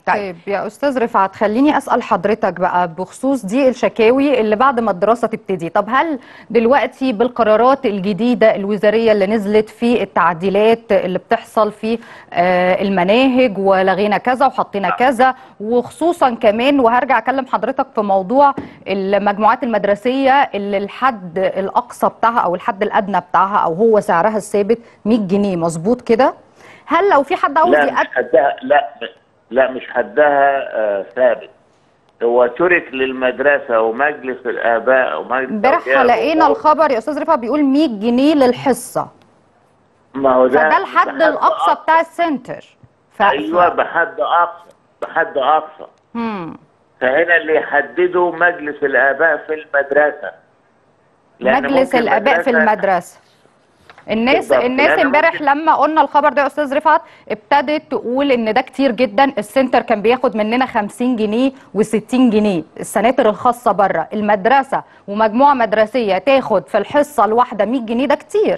طيب يا استاذ رفعت خليني اسال حضرتك بقى بخصوص دي الشكاوي اللي بعد ما الدراسه تبتدي طب هل دلوقتي بالقرارات الجديده الوزاريه اللي نزلت في التعديلات اللي بتحصل في آه، المناهج ولغينا كذا وحطينا كذا وخصوصا كمان وهرجع اكلم حضرتك في موضوع المجموعات المدرسيه اللي الحد الاقصى بتاعها او الحد الادنى بتاعها او هو سعرها الثابت 100 جنيه مظبوط كده هل لو في حد عاوز لا مش يقدم حدها لا لا مش حدها آه ثابت هو ترك للمدرسه ومجلس الاباء ومجلس امبارح أولياء لقينا الأمور. الخبر يا استاذ رفعت بيقول 100 جنيه للحصه ما هو ده فده الحد بحد الاقصى أقصى. بتاع السنتر ف... ايوه بحد اقصى بحد اقصى مم. فهنا اللي يحدده مجلس الاباء في المدرسه لأن مجلس ممكن الاباء في مدرسة- المدرسه الناس بالضبط. الناس يعني امبارح ممكن- لما قلنا الخبر ده يا استاذ رفعت ابتدت تقول ان ده كتير جدا السنتر كان بياخد مننا 50 جنيه و60 جنيه السناتر الخاصه بره المدرسه ومجموعه مدرسيه تاخد في الحصه الواحده 100 جنيه ده كتير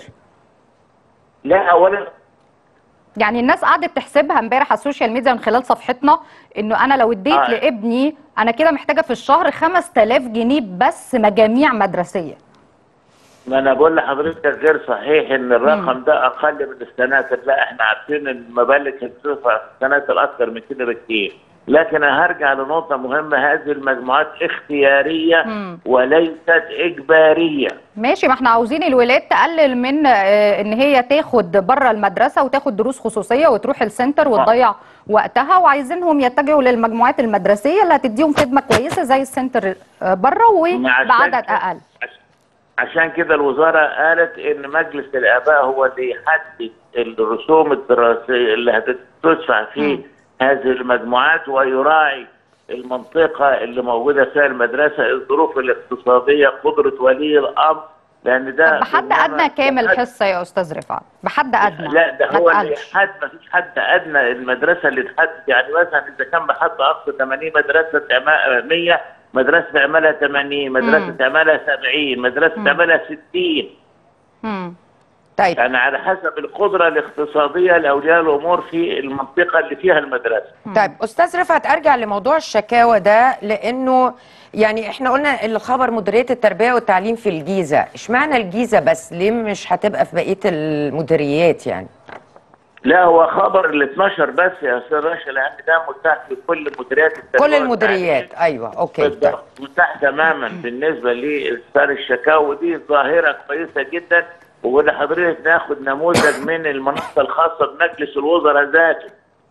لا اولا يعني الناس قعدت تحسبها امبارح على السوشيال ميديا من خلال صفحتنا انه انا لو اديت آه. لابني انا كده محتاجه في الشهر 5000 جنيه بس مجاميع مدرسيه ما انا بقول لحضرتك غير صحيح ان الرقم ده اقل من السناتر لا احنا عارفين ان المبالغ بتدفع في السناتر اكثر من كده بكتير لكن هرجع لنقطه مهمه هذه المجموعات اختياريه مم. وليست اجباريه ماشي ما احنا عاوزين الولاد تقلل من آه، ان هي تاخد بره المدرسه وتاخد دروس خصوصيه وتروح السنتر وتضيع وقتها وعايزينهم يتجهوا للمجموعات المدرسيه اللي هتديهم خدمه كويسه زي السنتر آه، بره ما عشان وبعدد كده- اقل عش- عشان كده الوزاره قالت ان مجلس الاباء هو اللي يحدد الرسوم الدراسيه اللي هتدفع في هذه المجموعات ويراعي المنطقه اللي موجوده فيها المدرسه الظروف الاقتصاديه قدره ولي الامر لان ده طب بحد إنما- ادنى كام الحصه يا استاذ رفعت بحد ادنى لا ده ما هو اللي تقلش. يحدد ما فيش حد ادنى المدرسه اللي تحدد يعني مثلا اذا كان بحد اقصى 80 مدرسه تعمل 100 مدرسه تعملها 80 مدرسه مم. تعملها 70 مدرسه تعملها 60 مم. طيب يعني على حسب القدره الاقتصاديه لاولياء الامور في المنطقه اللي فيها المدرسه طيب استاذ رفعت ارجع لموضوع الشكاوى ده لانه يعني احنا قلنا الخبر مديريه التربيه والتعليم في الجيزه اشمعنى الجيزه بس ليه مش هتبقى في بقيه المديريات يعني لا هو خبر ال 12 بس يا استاذ رشا لان ده متاح في كل مديريات التربيه كل المديريات ايوه اوكي طيب. بالضبط متاح تماما بالنسبه لإرسال الشكاوى ودي ظاهره كويسه جدا وقول لحضرتك ناخد نموذج من المنصه الخاصه بمجلس الوزراء ذاته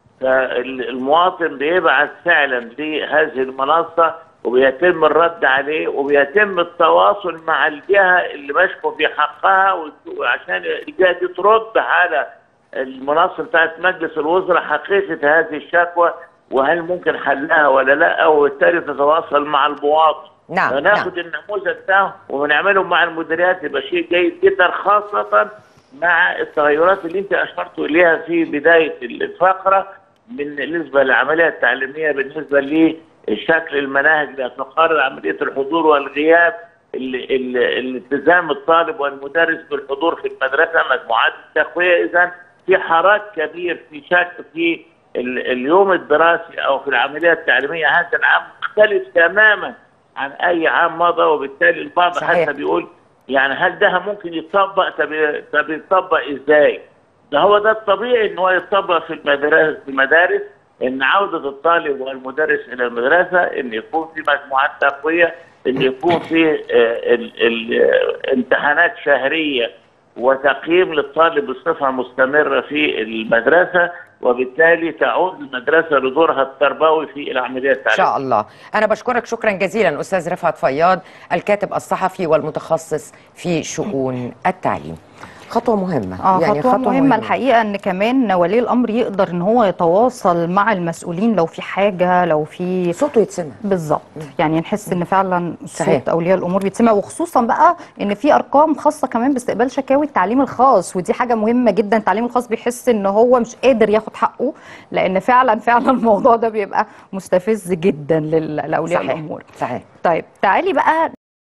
فالمواطن بيبعث فعلا لهذه المنصه وبيتم الرد عليه وبيتم التواصل مع الجهه اللي مشكو في حقها وعشان الجهه دي ترد على المنصه بتاعت مجلس الوزراء حقيقه هذه الشكوى وهل ممكن حلها ولا لا وبالتالي تتواصل مع المواطن نعم فناخد النموذج ده ونعمله مع المديريات يبقى شيء جيد جدا خاصه مع التغيرات اللي انت اشرت اليها في بدايه الفقره بالنسبه للعمليه التعليميه بالنسبه لشكل المناهج اللي هتقرر عمليه الحضور والغياب ال- ال- الالتزام الطالب والمدرس بالحضور في المدرسه مجموعات التقويه اذا في حراك كبير في شكل في ال- اليوم الدراسي او في العمليه التعليميه هذا العام مختلف تماما عن اي عام مضى وبالتالي البعض صحيح. حتى بيقول يعني هل ده ممكن يتطبق طب طب يتطبق ازاي؟ ده هو ده الطبيعي ان هو يتطبق في المدارس في المدارس ان عوده الطالب والمدرس الى المدرسه ان يكون في مجموعات تقويه ان يكون في آه، ال- ال- آه، امتحانات شهريه وتقييم للطالب بصفه مستمره في المدرسه وبالتالي تعود المدرسه لدورها التربوي في العمليه ان التعليميه. شاء الله انا بشكرك شكرا جزيلا استاذ رفعت فياض الكاتب الصحفي والمتخصص في شؤون التعليم خطوه مهمه اه يعني خطوة, خطوة مهمة, الحقيقة ان كمان ولي الامر يقدر ان هو يتواصل مع المسؤولين لو في حاجة لو في صوته يتسمع بالظبط يعني نحس ان فعلا صحيح. صوت اولياء الامور بيتسمع وخصوصا بقى ان في ارقام خاصة كمان باستقبال شكاوي التعليم الخاص ودي حاجة مهمة جدا التعليم الخاص بيحس ان هو مش قادر ياخد حقه لان فعلا فعلا الموضوع ده بيبقى مستفز جدا لل- لاولياء صحيح الامور صحيح طيب تعالي بقى